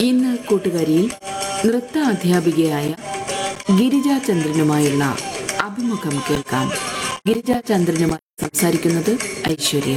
ഇന്ന് കൂട്ടുകാരിയിൽ നൃത്ത അധ്യാപികയായ ഗിരിജാ ചന്ദ്രനുമായുള്ള അഭിമുഖം കേൾക്കാം ഗിരിജാ ചന്ദ്രനുമായി സംസാരിക്കുന്നത് ഐശ്വര്യ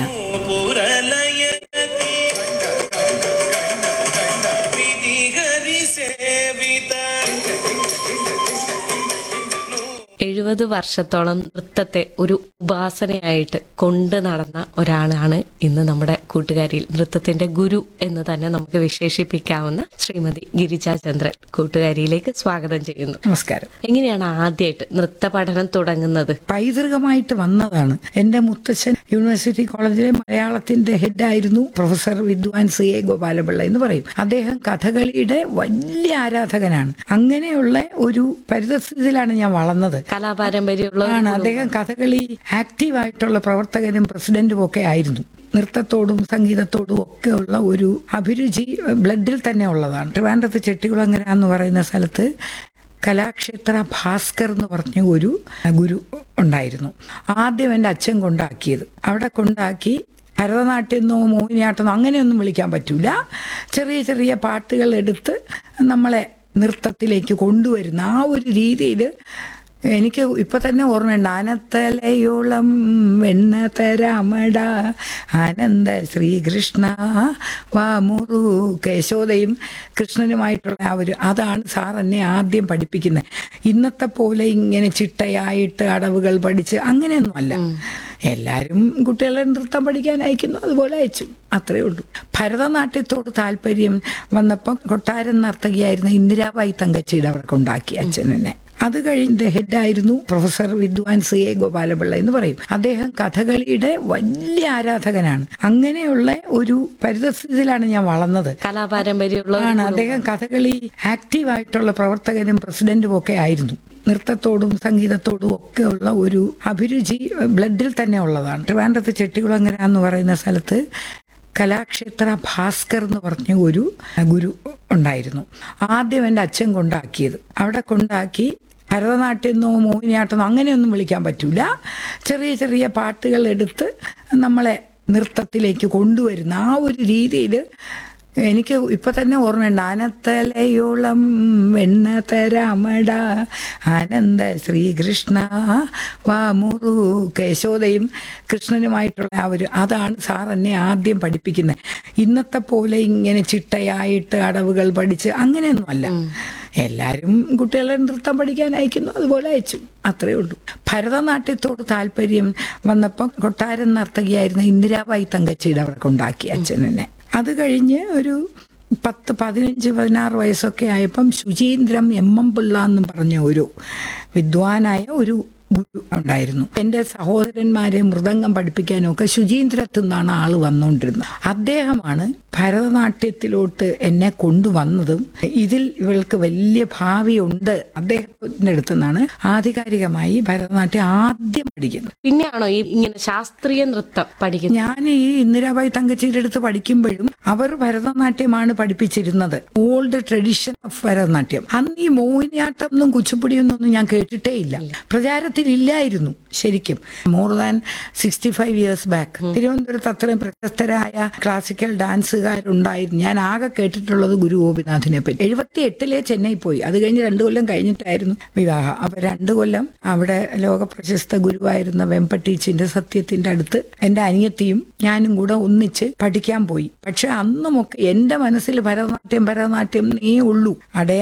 എഴുപത് വർഷത്തോളം നൃത്തത്തെ ഒരു ഉപാസനയായിട്ട് കൊണ്ട് നടന്ന ഒരാളാണ് ഇന്ന് നമ്മുടെ കൂട്ടുകാരിയിൽ നൃത്തത്തിന്റെ ഗുരു എന്ന് തന്നെ നമുക്ക് വിശേഷിപ്പിക്കാവുന്ന ശ്രീമതി ഗിരിജാ ചന്ദ്രൻ കൂട്ടുകാരിയിലേക്ക് സ്വാഗതം ചെയ്യുന്നു നമസ്കാരം എങ്ങനെയാണ് ആദ്യമായിട്ട് നൃത്ത പഠനം തുടങ്ങുന്നത് പൈതൃകമായിട്ട് വന്നതാണ് എന്റെ മുത്തച്ഛൻ യൂണിവേഴ്സിറ്റി കോളേജിലെ മലയാളത്തിന്റെ ഹെഡായിരുന്നു പ്രൊഫസർ വിദ്വാൻ സി എ ഗോപാലപിള്ള എന്ന് പറയും അദ്ദേഹം കഥകളിയുടെ വലിയ ആരാധകനാണ് അങ്ങനെയുള്ള ഒരു പരിതസ്ഥിതിയിലാണ് ഞാൻ വളർന്നത് കലാപാരമ്പര്യമുള്ള ആണ് അദ്ദേഹം കഥകളി ആക്റ്റീവായിട്ടുള്ള പ്രവർത്തകനും പ്രസിഡന്റും ഒക്കെ ആയിരുന്നു നൃത്തത്തോടും സംഗീതത്തോടും ഒക്കെ ഉള്ള ഒരു അഭിരുചി ബ്ലഡിൽ തന്നെ ഉള്ളതാണ് ട്രിവാൻഡ്രത്ത് ചെട്ടികുളങ്ങര എന്ന് പറയുന്ന സ്ഥലത്ത് കലാക്ഷേത്ര ഭാസ്കർ എന്ന് പറഞ്ഞ ഒരു ഗുരു ഉണ്ടായിരുന്നു ആദ്യം എൻ്റെ അച്ഛൻ കൊണ്ടാക്കിയത് അവിടെ കൊണ്ടാക്കി ഭരതനാട്യമോ മോഹിനിയാട്ടമോ അങ്ങനെയൊന്നും വിളിക്കാൻ പറ്റൂല ചെറിയ ചെറിയ പാട്ടുകൾ എടുത്ത് നമ്മളെ നൃത്തത്തിലേക്ക് കൊണ്ടുവരുന്ന ആ ഒരു രീതിയിൽ എനിക്ക് ഇപ്പൊ തന്നെ ഓർമ്മയുണ്ട് ആനത്തലയോളം വെണ്ണ തരാമട ആനന്ദ ശ്രീകൃഷ്ണ വാമുറു കേശോദയും കൃഷ്ണനുമായിട്ടുള്ള ആ ഒരു അതാണ് സാർ എന്നെ ആദ്യം പഠിപ്പിക്കുന്നത് ഇന്നത്തെ പോലെ ഇങ്ങനെ ചിട്ടയായിട്ട് അടവുകൾ പഠിച്ച് അങ്ങനെയൊന്നുമല്ല എല്ലാവരും കുട്ടികളെ നൃത്തം പഠിക്കാൻ അയക്കുന്നു അതുപോലെ അയച്ചു അത്രേ ഉള്ളൂ ഭരതനാട്യത്തോട് താല്പര്യം വന്നപ്പം കൊട്ടാരൻ നർത്തകിയായിരുന്ന ഇന്ദിരാബായി തങ്കച്ചിയുടെ അവിടെ കൊണ്ടാക്കി അച്ഛനെന്നെ അത് കഴിഞ്ഞ ഹെഡായിരുന്നു പ്രൊഫസർ വിദ്വാൻ സി എ ഗോപാലപിള്ള എന്ന് പറയും അദ്ദേഹം കഥകളിയുടെ വലിയ ആരാധകനാണ് അങ്ങനെയുള്ള ഒരു പരിതസ്ഥിതിയിലാണ് ഞാൻ വളർന്നത് കലാപാരമ്പര്യമുള്ള ആണ് അദ്ദേഹം കഥകളി ആക്റ്റീവായിട്ടുള്ള പ്രവർത്തകനും പ്രസിഡന്റും ഒക്കെ ആയിരുന്നു നൃത്തത്തോടും സംഗീതത്തോടും ഒക്കെ ഉള്ള ഒരു അഭിരുചി ബ്ലഡിൽ തന്നെ ഉള്ളതാണ് ട്രിവാൻഡ്രത്ത് ചെട്ടികുളങ്ങര എന്ന് പറയുന്ന സ്ഥലത്ത് കലാക്ഷേത്ര ഭാസ്കർ എന്ന് പറഞ്ഞ ഒരു ഗുരു ഉണ്ടായിരുന്നു ആദ്യം എൻ്റെ അച്ഛൻ കൊണ്ടാക്കിയത് അവിടെ കൊണ്ടാക്കി ഭരതനാട്യമോ മോഹിനിയാട്ടമോ അങ്ങനെയൊന്നും വിളിക്കാൻ പറ്റൂല ചെറിയ ചെറിയ പാട്ടുകൾ എടുത്ത് നമ്മളെ നൃത്തത്തിലേക്ക് കൊണ്ടുവരുന്ന ആ ഒരു രീതിയിൽ എനിക്ക് ഇപ്പൊ തന്നെ ഓർമ്മയുണ്ട് ആനത്തലയോളം വെണ്ണ തരാമട ആനന്ദ ശ്രീകൃഷ്ണ വാമുറു കേശോദയും കൃഷ്ണനുമായിട്ടുള്ള ആ ഒരു അതാണ് സാർ എന്നെ ആദ്യം പഠിപ്പിക്കുന്നത് ഇന്നത്തെ പോലെ ഇങ്ങനെ ചിട്ടയായിട്ട് അടവുകൾ പഠിച്ച് അങ്ങനെയൊന്നുമല്ല എല്ലാവരും കുട്ടികളെ നൃത്തം പഠിക്കാൻ അയക്കുന്നു അതുപോലെ അയച്ചു അത്രേ ഉള്ളൂ ഭരതനാട്യത്തോട് താല്പര്യം വന്നപ്പം കൊട്ടാരൻ നർത്തകിയായിരുന്ന ഇന്ദിരാബായി തങ്കച്ചിയുടെ അവിടെ കൊണ്ടാക്കി അച്ഛനെന്നെ അത് കഴിഞ്ഞ് ഒരു പത്ത് പതിനഞ്ച് പതിനാറ് വയസ്സൊക്കെ ആയപ്പം ശുചീന്ദ്രം എം എം പിള്ള എന്ന് പറഞ്ഞ ഒരു വിദ്വാനായ ഒരു ഗുരു ഉണ്ടായിരുന്നു എൻ്റെ സഹോദരന്മാരെ മൃദംഗം പഠിപ്പിക്കാനൊക്കെ ശുചീന്ദ്രത്തു നിന്നാണ് ആള് വന്നുകൊണ്ടിരുന്നത് അദ്ദേഹമാണ് ഭരതനാട്യത്തിലോട്ട് എന്നെ കൊണ്ടുവന്നതും ഇതിൽ ഇവൾക്ക് വലിയ ഭാവിയുണ്ട് അദ്ദേഹത്തിന്റെ അടുത്ത് നിന്നാണ് ആധികാരികമായി ഭരതനാട്യം ആദ്യം പഠിക്കുന്നത് പിന്നെയാണോ ഈ ഇങ്ങനെ ശാസ്ത്രീയ നൃത്തം പഠിക്കുന്നത് ഞാൻ ഈ ഇന്ദിരാബായി തങ്കച്ചിയുടെ അടുത്ത് പഠിക്കുമ്പോഴും അവർ ഭരതനാട്യമാണ് പഠിപ്പിച്ചിരുന്നത് ഓൾഡ് ട്രഡീഷൻ ഓഫ് ഭരതനാട്യം അന്ന് ഈ മോഹിനിയാട്ടം ഒന്നും കുച്ചിപ്പുടിയൊന്നും ഒന്നും ഞാൻ കേട്ടിട്ടേ ഇല്ല പ്രചാരത്തിലില്ലായിരുന്നു ശരിക്കും more than sixty five years back തിരുവനന്തപുരത്ത് അത്രയും പ്രശസ്തരായ ക്ലാസിക്കൽ ഡാൻസുകാരുണ്ടായിരുന്നു ഞാൻ ആകെ കേട്ടിട്ടുള്ളത് ഗുരു ഗോപിനാഥിനെ പറ്റി എഴുപത്തി എട്ടിലെ ചെന്നൈ പോയി അത് കഴിഞ്ഞ് രണ്ടു കൊല്ലം കഴിഞ്ഞിട്ടായിരുന്നു വിവാഹം അപ്പൊ രണ്ടു കൊല്ലം അവിടെ ലോക പ്രശസ്ത ഗുരുവായിരുന്ന വെമ്പട്ടീച്ചിന്റെ സത്യത്തിന്റെ അടുത്ത് എന്റെ അനിയത്തിയും ഞാനും കൂടെ ഒന്നിച്ച് പഠിക്കാൻ പോയി പക്ഷെ അന്നുമൊക്കെ എന്റെ മനസ്സിൽ ഭരതനാട്യം ഭരതനാട്യം നീ ഉള്ളൂ അടയാ